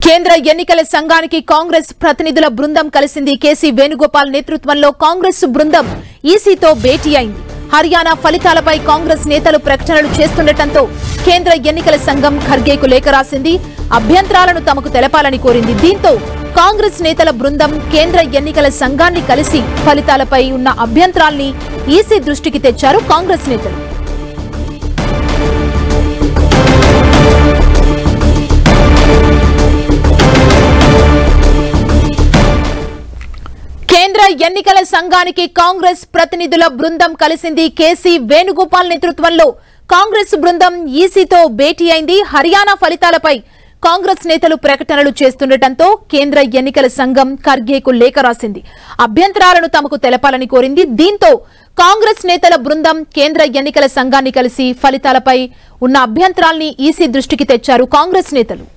కేంద్ర ఎన్నికల సంఘానికి కాంగ్రెస్ ప్రతినిధుల బృందం కలిసింది కేసీ వేణుగోపాల్ నేతృత్వంలో కాంగ్రెస్ బృందం ఈసీతో భేటీ అయింది హర్యానా ఫలితాలపై కాంగ్రెస్ నేతలు ప్రకటనలు చేస్తుండటంతో కేంద్ర ఎన్నికల సంఘం ఖర్గేకు లేఖ రాసింది అభ్యంతరాలను తమకు తెలపాలని కోరింది దీంతో కాంగ్రెస్ నేతల బృందం కేంద్ర ఎన్నికల సంఘాన్ని కలిసి ఫలితాలపై ఉన్న అభ్యంతరాల్ని ఈసీ దృష్టికి తెచ్చారు కాంగ్రెస్ నేతలు కేంద్ర ఎన్నికల సంఘానికి కాంగ్రెస్ ప్రతినిధుల బృందం కలిసింది కేసీ వేణుగోపాల్ నేతృత్వంలో కాంగ్రెస్ బృందం ఈసీతో భేటీ అయింది హర్యానా ఫలితాలపై కాంగ్రెస్ నేతలు ప్రకటనలు చేస్తుండటంతో కేంద్ర ఎన్నికల సంఘం ఖర్గేకు లేఖ రాసింది అభ్యంతరాలను తమకు తెలపాలని కోరింది దీంతో కాంగ్రెస్ నేతల బృందం కేంద్ర ఎన్నికల సంఘాన్ని కలిసి ఫలితాలపై ఉన్న అభ్యంతరాల్ని ఈసీ దృష్టికి తెచ్చారు కాంగ్రెస్ నేతలు